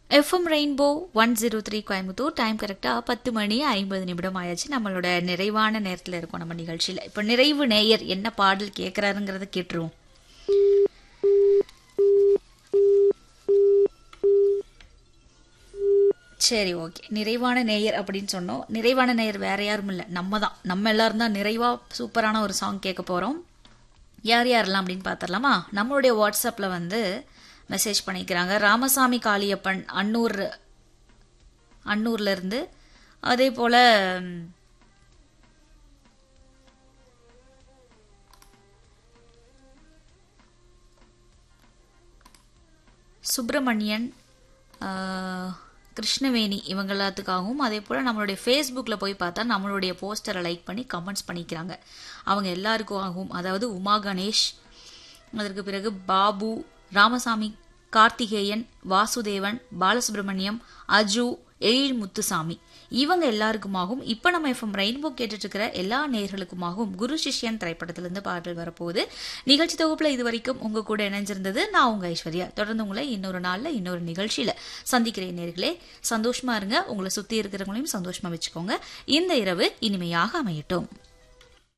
FM rainbow one zero three Coimbatore time கரெக்டாக பத்து மணி ஐம்பது நிமிடம் ஆயாச்சு நம்மளோட நிறைவான நேரத்தில் இருக்கோம் நம்ம நிகழ்ச்சியில் இப்போ நிறைவு நேயர் என்ன பாடல் கேட்குறாருங்கிறத கேட்டுருவோம் சரி ஓகே நிறைவான நேயர் அப்படின்னு சொன்னோம் நிறைவான நேயர் வேற யாரும் இல்லை நம்ம தான் நம்ம எல்லாரும் தான் நிறைவாக சூப்பரான ஒரு சாங் கேட்க போகிறோம் யார் யாரெல்லாம் அப்படின்னு பார்த்துடலாமா நம்மளுடைய வாட்ஸ்அப்பில் வந்து மெசேஜ் பண்ணிக்கிறாங்க ராமசாமி காளியப்பன் அன்னூர் அன்னூர்ல இருந்து அதே போல ம், சுப்பிரமணியன் ஆ, கிருஷ்ணவேணி இவங்க எல்லாத்துக்காகவும் அதே போல் நம்மளுடைய ஃபேஸ்புக்கில் போய் பார்த்தா நம்மளுடைய போஸ்டரை லைக் பண்ணி கமெண்ட்ஸ் பண்ணிக்கிறாங்க அவங்க எல்லாருக்கும் ஆகும் அதாவது உமா கணேஷ் அதற்கு பிறகு பாபு ராமசாமி கார்த்திகேயன் வாசுதேவன் பாலசுப்ரமணியம் அஜு எழில் முத்துசாமி இவங்க எல்லாருக்குமாகவும் இப்போ நம்ம எஃப்எம் ரெயின்போ கேட்டுட்டு இருக்கிற எல்லா நேயர்களுக்குமாகவும் குரு சிஷ்யன் திரைப்படத்திலிருந்து பாடல் வரப்போகுது நிகழ்ச்சி தொகுப்புல இது வரைக்கும் உங்க கூட இணைஞ்சிருந்தது நான் உங்க ஐஸ்வர்யா தொடர்ந்து உங்களை இன்னொரு நாள்ல இன்னொரு நிகழ்ச்சியில சந்திக்கிறேன் நேர்களே சந்தோஷமா இருங்க உங்களை சுத்தி இருக்கிறவங்களையும் சந்தோஷமா வச்சுக்கோங்க இந்த இரவு இனிமையாக அமையட்டும்